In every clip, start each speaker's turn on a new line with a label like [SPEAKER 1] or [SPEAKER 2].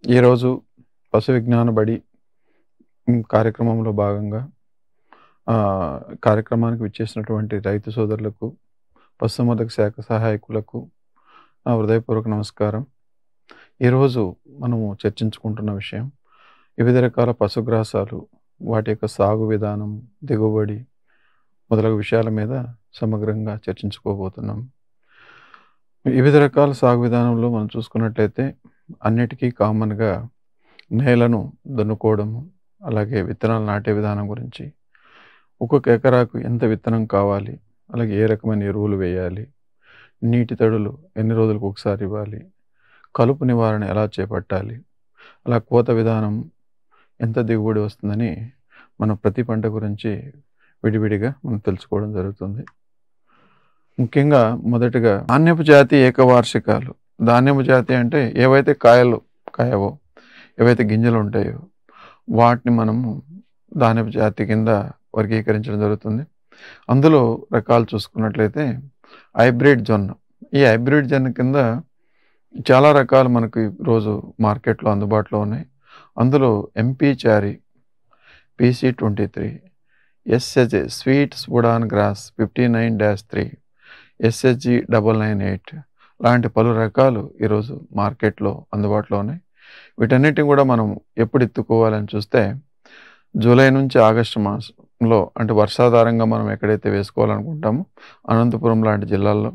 [SPEAKER 1] ఈరోజు పశు విజ్ఞాన బడి ఉమ్, కార్యక్రమంలో భాగంగా ఆ, కార్యక్రమానికి విచ్చేసినటువంటి రైతు సోదరులకు పశుసంవర్ధక శాఖ సహాయకులకు నా హృదయపూర్వక నమస్కారం ఈరోజు మనము చర్చించుకుంటున్న విషయం వివిధ రకాల పశుగ్రాసాలు వాటి యొక్క సాగు విధానం దిగుబడి మొదలగు విషయాల మీద సమగ్రంగా చర్చించుకోబోతున్నాం వివిధ రకాల సాగు విధానంలో మనం చూసుకున్నట్లయితే అన్నిటికీ కామన్గా నేలను దున్నుకోవడము అలాగే విత్తనాలు నాటే విధానం గురించి ఒక్కొక్క ఎకరాకు ఎంత విత్తనం కావాలి అలాగే ఏ రకమైన ఎరువులు వేయాలి నీటి తడులు ఎన్ని రోజులకు ఒకసారి ఇవ్వాలి కలుపు నివారణ ఎలా చేపట్టాలి అలా కోత విధానం ఎంత దిగుబడి వస్తుందని మనం ప్రతి పంట గురించి విడివిడిగా మనం తెలుసుకోవడం జరుగుతుంది ముఖ్యంగా మొదటగా ధాన్యపు జాతి ఏకవార్షికాలు ధాన్యపు జాతి అంటే ఏవైతే కాయలు కాయవో ఏవైతే గింజలు ఉంటాయో వాటిని మనము ధాన్యపు జాతి కింద వర్గీకరించడం జరుగుతుంది అందులో రకాలు చూసుకున్నట్లయితే హైబ్రిడ్ జొన్న ఈ హైబ్రిడ్ జొన్న కింద చాలా రకాలు మనకు ఈరోజు మార్కెట్లో అందుబాటులో ఉన్నాయి అందులో MP Chari PC twenty three SH sweet Sudan grass fifty nine dash three SHG double nine eight లాంటి పలు రకాలు ఈరోజు మార్కెట్లో అందుబాటులో ఉన్నాయి వీటన్నిటిని కూడా మనం ఎప్పుడు ఎత్తుకోవాలని చూస్తే జూలై నుంచి ఆగస్టు మాసంలో అంటే వర్షాధారంగా మనం ఎక్కడైతే వేసుకోవాలనుకుంటామో అనంతపురం లాంటి జిల్లాల్లో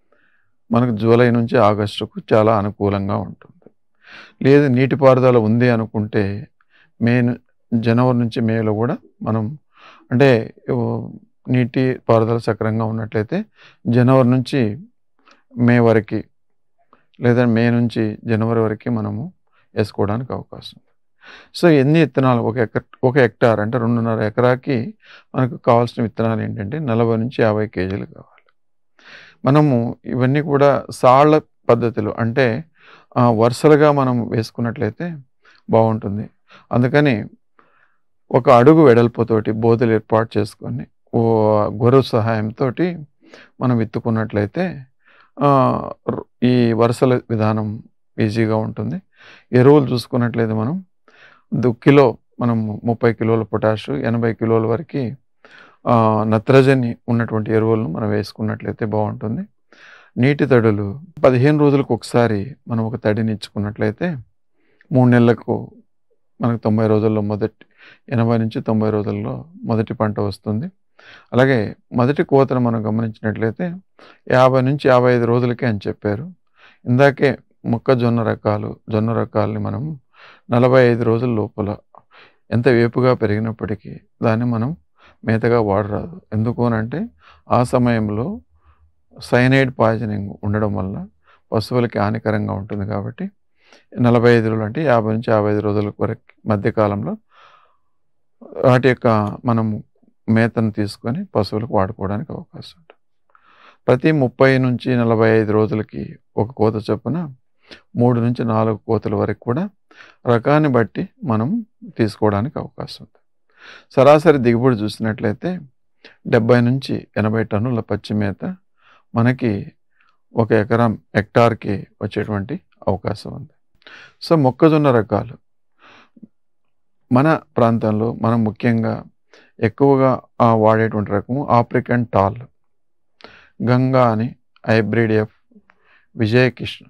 [SPEAKER 1] మనకు జూలై నుంచి ఆగస్టుకు చాలా అనుకూలంగా ఉంటుంది లేదు నీటిపారుదల ఉంది అనుకుంటే మే ను- జనవరి నుంచి మేలో కూడా మనం అంటే ఓ, నీటి పారుదల సక్రంగా ఉన్నట్లయితే జనవరి నుంచి మే వరకు లేదా మే నుంచి జనవరి వరకు మనము వేసుకోవడానికి అవకాశం ఉంది సో ఎన్ని విత్తనాలు ఒక ఎక ఒక హెక్టార్ అంటే రెండున్నర ఎకరాకి మనకు కావాల్సిన విత్తనాలు ఏంటంటే నలభై నుంచి యాభై కేజీలు కావాలి మనము ఇవన్నీ కూడా సాళ్ళ పద్ధతిలో అంటే ఆ, వరుసలుగా మనం వేసుకున్నట్లయితే బాగుంటుంది అందుకని ఒక అడుగు వెడల్పుతోటి బోధలు ఏర్పాటు చేసుకొని ఓ గొర్రె సహాయంతో మనం విత్తుకున్నట్లయితే ఆ, ర్- ఈ వరుసల విధానం ఈజీగా ఉంటుంది ఎరువులు చూసుకున్నట్లయితే మనం దు- కిలో మనం ముప్పై కిలోల పొటాషు ఎనభై కిలోల వరకు ఆ, నత్రజని ఉన్నటువంటి ఎరువులను మనం వేసుకున్నట్లయితే బాగుంటుంది నీటి తడులు పదిహేను రోజులకు ఒకసారి మనం ఒక తడిని ఇచ్చుకున్నట్లయితే మూడు నెలలకు మనకు తొంభై రోజుల్లో మొదటి ఎనభై నుంచి తొంభై రోజుల్లో మొదటి పంట వస్తుంది అలాగే మొదటి కోతను మనం గమనించినట్లయితే యాభై నుంచి యాభై ఐదు రోజులకే అని చెప్పారు ఇందాకే మొక్కజొన్న రకాలు జొన్న రకాలని మనం నలభై ఐదు రోజుల లోపల ఎంత వేపుగా పెరిగినప్పటికీ దాన్ని మనం మేతగా వాడరాదు ఎందుకు అని అంటే ఆ సమయంలో సైనైడ్ పాయిజనింగ్ ఉండడం వల్ల పశువులకి హానికరంగా ఉంటుంది కాబట్టి నలభై ఐదు రోజులు అంటే యాభై నుంచి యాభై ఐదు రోజుల వరకు మధ్యకాలంలో వాటి యొక్క మనం మేతను తీసుకొని పశువులకు వాడుకోవడానికి అవకాశం ఉంటుంది ప్రతి ముప్పై నుంచి నలభై ఐదు రోజులకి ఒక కోత చొప్పున మూడు నుంచి నాలుగు కోతల వరకు కూడా రకాన్ని బట్టి మనం తీసుకోవడానికి అవకాశం ఉంది సరాసరి దిగుబడి చూసినట్లయితే డెబ్బై నుంచి ఎనభై టన్నుల పచ్చి మేత మనకి ఒక ఎకరం హెక్టార్కి వచ్చేటువంటి అవకాశం ఉంది సో మొక్కజొన్న రకాలు మన ప్రాంతంలో మనం ముఖ్యంగా ఎక్కువగా ఆ, వాడేటువంటి రకము ఆఫ్రికన్ టాల్ గంగా అని హైబ్రిడ్ ఎఫ్ విజయకృష్ణ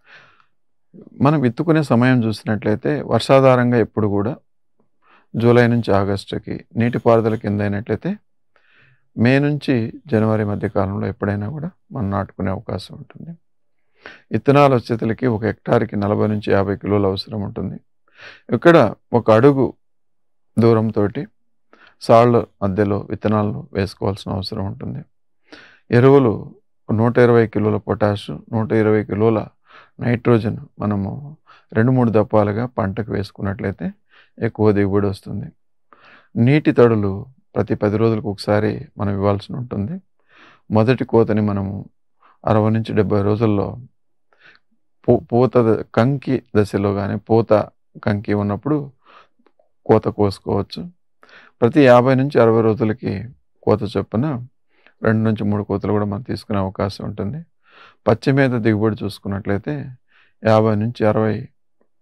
[SPEAKER 1] మనం విత్తుకునే సమయం చూసినట్లయితే వర్షాధారంగా ఎప్పుడు కూడా జూలై నుంచి ఆగస్టుకి నీటిపారుదల కింద అయినట్లయితే మే నుంచి జనవరి మధ్య కాలంలో ఎప్పుడైనా కూడా మనం నాటుకునే అవకాశం ఉంటుంది విత్తనాల వచ్చేతలకి ఒక హెక్టార్కి నలభై నుంచి యాభై కిలోలు అవసరం ఉంటుంది ఇక్కడ ఒక అడుగు దూరంతో సాళ్ళ మధ్యలో విత్తనాలను వేసుకోవాల్సిన అవసరం ఉంటుంది ఎరువులు నూట ఇరవై కిలోల పొటాషు నూట ఇరవై కిలోల నైట్రోజన్ మనము రెండు మూడు దప్పాలుగా పంటకు వేసుకున్నట్లయితే ఎక్కువ దిగుబడి వస్తుంది నీటి తడులు ప్రతి పది రోజులకు ఒకసారి మనం ఇవ్వాల్సి ఉంటుంది మొదటి కోతని మనము అరవై నుంచి డెబ్బై రోజుల్లో పూ పూత ద- కంకి దశలో కానీ పూత కంకి ఉన్నప్పుడు కోత కోసుకోవచ్చు ప్రతి యాభై నుంచి అరవై రోజులకి కోత చొప్పున రెండు నుంచి మూడు కోతలు కూడా మనం తీసుకునే అవకాశం ఉంటుంది పచ్చి మేత దిగుబడి చూసుకున్నట్లయితే యాభై నుంచి అరవై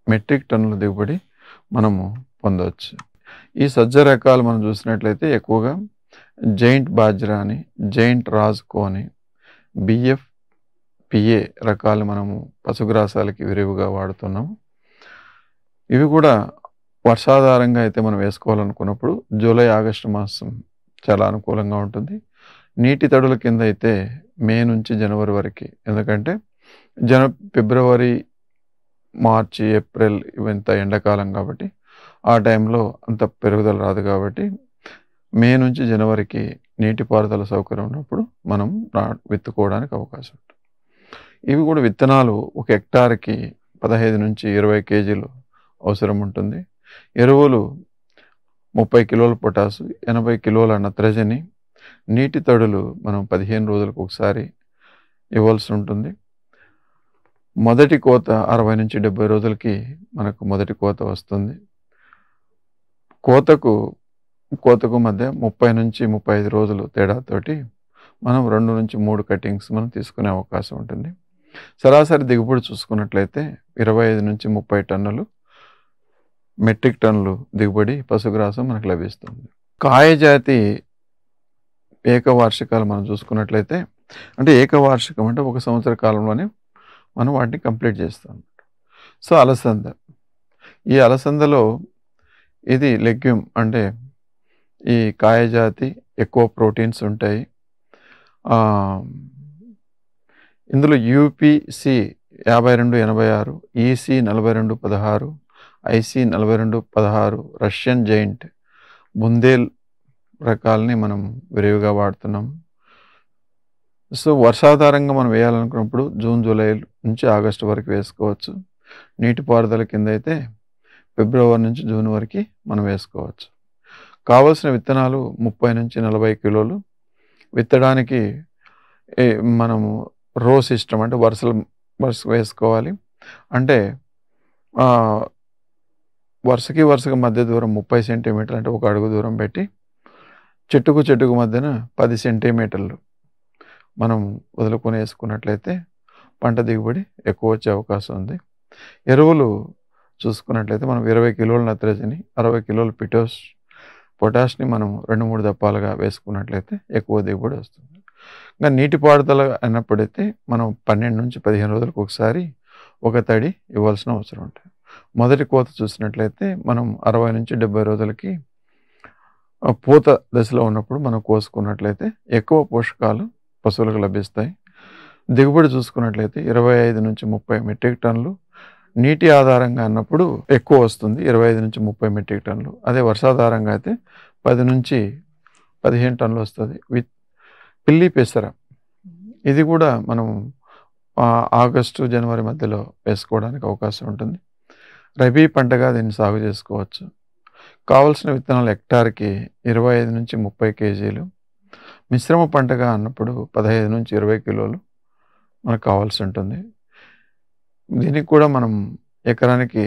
[SPEAKER 1] మెట్రిక్ టన్నుల దిగుబడి మనము పొందవచ్చు ఈ సజ్జ రకాలు మనం చూసినట్లయితే ఎక్కువగా జైంట్ బాజ్రా అని జైంట్ రాజ్కో అని బిఎఫ్ పిఏ రకాలు మనము పశుగ్రాసాలకి విరివిగా వాడుతున్నాము ఇవి కూడా వర్షాధారంగా అయితే మనం వేసుకోవాలనుకున్నప్పుడు జూలై ఆగస్టు మాసం చాలా అనుకూలంగా ఉంటుంది నీటి తడుల కింద అయితే మే నుంచి జనవరి వరకు ఎందుకంటే జన ఫిబ్రవరి మార్చి ఏప్రిల్ ఇవంతా ఎండాకాలం కాబట్టి ఆ టైంలో అంత పెరుగుదల రాదు కాబట్టి మే నుంచి జనవరికి నీటిపారుదల సౌకర్యం ఉన్నప్పుడు మనం నా- విత్తుకోవడానికి అవకాశం ఉంటుంది ఇవి కూడా విత్తనాలు ఒక హెక్టార్కి పదహైదు నుంచి ఇరవై కేజీలు అవసరం ఉంటుంది ఎరువులు ముప్పై కిలోల పొటాసు ఎనభై కిలోల నత్రజని నీటి తడులు మనం పదిహేను రోజులకు ఒకసారి ఇవ్వాల్సి ఉంటుంది మొదటి కోత అరవై నుంచి డెబ్బై రోజులకి మనకు మొదటి కోత వస్తుంది కోతకు కోతకు మధ్య ముప్పై నుంచి ముప్పై ఐదు రోజులు తేడాతోటి మనం రెండు నుంచి మూడు కటింగ్స్ మనం తీసుకునే అవకాశం ఉంటుంది సరాసరి దిగుబడి చూసుకున్నట్లయితే ఇరవై ఐదు నుంచి ముప్పై టన్నులు మెట్రిక్ టన్నులు దిగుబడి పశుగ్రాసం మనకు లభిస్తుంది కాయజాతి ఏకవార్షికాలు మనం చూసుకున్నట్లయితే అంటే ఏకవార్షికం అంటే ఒక సంవత్సర కాలంలోనే మనం వాటిని కంప్లీట్ చేస్తాం సో అలసంద ఈ అలసందలో ఇది లెగ్యూమ్ అంటే ఈ కాయజాతి ఎక్కువ ప్రోటీన్స్ ఉంటాయి ఆ, ఇందులో యూపీసి యాభై రెండు ఎనభై ఆరు ఈసీ నలభై రెండు పదహారు ఐసీ నలభై రెండు పదహారు రష్యన్ జైంట్ బుందేల్ రకాలని మనం విరివిగా వాడుతున్నాం సో వర్షాధారంగా మనం వేయాలనుకున్నప్పుడు జూన్ జూలై నుంచి ఆగస్టు వరకు వేసుకోవచ్చు నీటిపారుదల కింద అయితే ఫిబ్రవరి నుంచి జూన్ వరకు మనం వేసుకోవచ్చు కావలసిన విత్తనాలు ముప్పై నుంచి నలభై కిలోలు విత్తడానికి ఏ, మనము రో సిస్టమ్ అంటే వరుసలు వరుస వేసుకోవాలి అంటే ఆ, వరుసకి వరుసకి మధ్య దూరం ముప్పై సెంటీమీటర్లు అంటే ఒక అడుగు దూరం పెట్టి చెట్టుకు చెట్టుకు మధ్యన పది సెంటీమీటర్లు మనం వదులుకొని వేసుకున్నట్లయితే పంట దిగుబడి ఎక్కువ వచ్చే అవకాశం ఉంది ఎరువులు చూసుకున్నట్లయితే మనం ఇరవై కిలోల నత్రజని అరవై కిలోల పిటోస్ పొటాష్ని మనం రెండు మూడు దప్పాలుగా వేసుకున్నట్లయితే ఎక్కువ దిగుబడి వస్తుంది ఇంకా నీటిపారుదల అన్నప్పుడైతే మనం పన్నెండు నుంచి పదిహేను రోజులకు ఒకసారి ఒక తడి ఇవ్వాల్సిన అవసరం ఉంటుంది మొదటి కోత చూసినట్లయితే మనం అరవై నుంచి డెబ్బై రోజులకి ఆ పూత దశలో ఉన్నప్పుడు మనం కోసుకున్నట్లయితే ఎక్కువ పోషకాలు పశువులకు లభిస్తాయి దిగుబడి చూసుకున్నట్లయితే ఇరవై ఐదు నుంచి ముప్పై మెట్రిక్ టన్నులు నీటి ఆధారంగా అన్నప్పుడు ఎక్కువ వస్తుంది ఇరవై ఐదు నుంచి ముప్పై మెట్రిక్ టన్నులు అదే వర్షాధారంగా అయితే పది నుంచి పదిహేను టన్నులు వస్తుంది విత్ పిల్లి పెసర ఇది కూడా మనం ఆ, ఆగస్టు జనవరి మధ్యలో వేసుకోవడానికి అవకాశం ఉంటుంది రబీ పంటగా దీన్ని సాగు చేసుకోవచ్చు కావలసిన విత్తనాలు హెక్టార్కి ఇరవై ఐదు నుంచి ముప్పై కేజీలు మిశ్రమ పంటగా అన్నప్పుడు పదహైదు నుంచి ఇరవై కిలోలు మనకు కావాల్సి ఉంటుంది దీనికి కూడా మనం ఎకరానికి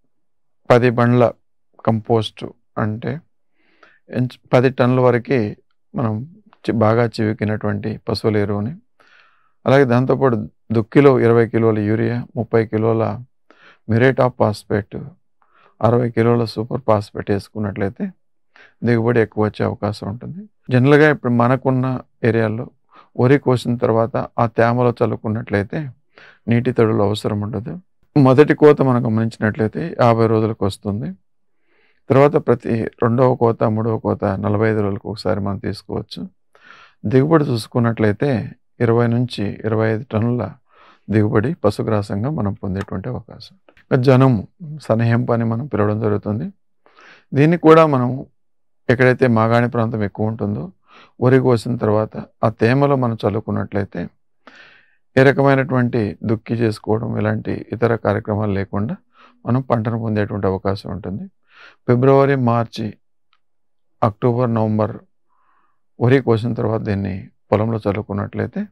[SPEAKER 1] పది బండ్ల కంపోస్ట్ అంటే ఎంచ్- పది టన్నుల వరకు మనం చి- బాగా చివికినటువంటి పశువుల ఎరువుని అలాగే దాంతోపాటు దుక్కిలో ఇరవై కిలోల యూరియా ముప్పై కిలోల మిరేట్ ఆఫ్ ఫాస్ఫేట్ అరవై కిలోల సూపర్ ఫాస్ఫేట్ వేసుకున్నట్లయితే దిగుబడి ఎక్కువ వచ్చే అవకాశం ఉంటుంది జనరల్గా ఇప్పుడు మనకున్న ఏరియాల్లో వరి కోసిన తర్వాత ఆ తేమలో చల్లుకున్నట్లయితే నీటి తడులు అవసరం ఉండదు మొదటి కోత మనం గమనించినట్లయితే యాభై రోజులకు వస్తుంది తర్వాత ప్రతి రెండవ కోత మూడవ కోత నలభై ఐదు రోజులకు ఒకసారి మనం తీసుకోవచ్చు దిగుబడి చూసుకున్నట్లయితే ఇరవై నుంచి ఇరవై ఐదు టన్నుల దిగుబడి పశుగ్రాసంగా మనం పొందేటువంటి అవకాశం ఇంకా జనము సనహెంప అని మనం పిలవడం జరుగుతుంది దీన్ని కూడా మనం ఎక్కడైతే మాగాణి ప్రాంతం ఎక్కువ ఉంటుందో వరి కోసిన తర్వాత ఆ తేమలో మనం చల్లుకున్నట్లయితే ఏ రకమైనటువంటి దుక్కి చేసుకోవడం ఇలాంటి ఇతర కార్యక్రమాలు లేకుండా మనం పంటను పొందేటువంటి అవకాశం ఉంటుంది ఫిబ్రవరి మార్చి అక్టోబర్ నవంబర్ వరి కోసిన తర్వాత దీన్ని పొలంలో చల్లుకున్నట్లయితే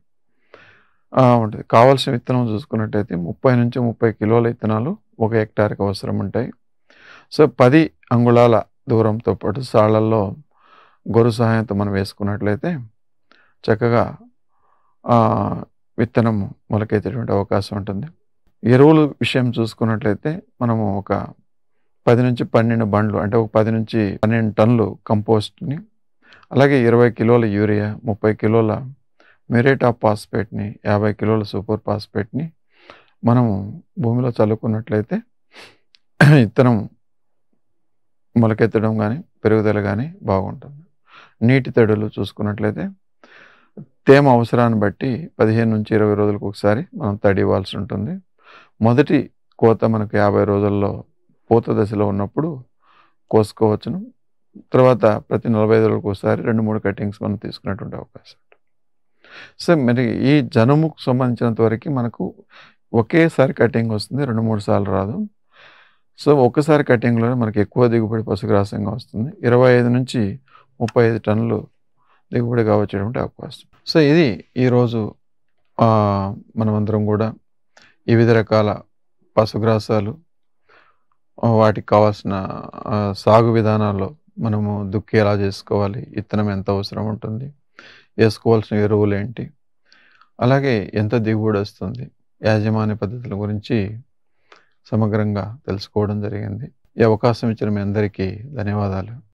[SPEAKER 1] ఆ, ఉంటుంది కావాల్సిన విత్తనం చూసుకున్నట్టయితే ముప్పై నుంచి ముప్పై కిలోల విత్తనాలు ఒక హెక్టార్కి అవసరం ఉంటాయి సో పది అంగుళాల దూరంతో పాటు సాళ్లల్లో గొర్రు సహాయంతో మనం వేసుకున్నట్లయితే చక్కగా ఆ, విత్తనం మొలకెత్తేటువంటి అవకాశం ఉంటుంది ఎరువుల విషయం చూసుకున్నట్లయితే మనము ఒక పది నుంచి పన్నెండు బండ్లు అంటే ఒక పది నుంచి పన్నెండు టన్నులు కంపోస్ట్ని అలాగే ఇరవై కిలోల యూరియా ముప్పై కిలోల మెరేట్ ఆఫ్ ఫాస్ఫేట్ని యాభై కిలోల సూపర్ ఫాస్ఫేట్ని మనము భూమిలో చల్లుకున్నట్లయితే ఇత్తనం మొలకెత్తడం కానీ పెరుగుదల కానీ బాగుంటుంది నీటి తడులు చూసుకున్నట్లయితే తేమ అవసరాన్ని బట్టి పదిహేను నుంచి ఇరవై రోజులకు ఒకసారి మనం తడి ఇవ్వాల్సి ఉంటుంది మొదటి కోత మనకు యాభై రోజుల్లో పూత దశలో ఉన్నప్పుడు కోసుకోవచ్చును తర్వాత ప్రతి నలభై ఐదు రోజులకు ఒకసారి రెండు మూడు కటింగ్స్ మనం తీసుకునేటువంటి అవకాశం ఉంటుంది సో మరి ఈ జనుముకు సంబంధించినంత వరకు మనకు ఒకేసారి కటింగ్ వస్తుంది రెండు మూడు సార్లు రాదు సో ఒక్కసారి కటింగ్లో మనకి ఎక్కువ దిగుబడి పశుగ్రాసంగా వస్తుంది ఇరవై ఐదు నుంచి ముప్పై ఐదు టన్నులు దిగుబడిగా వచ్చేటువంటి అవకాశం సో ఇది ఈరోజు ఆ, మనమందరం కూడా వివిధ రకాల పశుగ్రాసాలు ఆ, వాటికి కావాల్సిన ఆ, సాగు విధానాల్లో మనము దుక్కి ఎలా చేసుకోవాలి ఇత్తనం ఎంత అవసరం ఉంటుంది వేసుకోవాల్సిన ఎరువులు ఏంటి అలాగే ఎంత దిగుబడి వస్తుంది యాజమాన్య పద్ధతుల గురించి సమగ్రంగా తెలుసుకోవడం జరిగింది ఈ అవకాశం ఇచ్చిన మీ అందరికీ ధన్యవాదాలు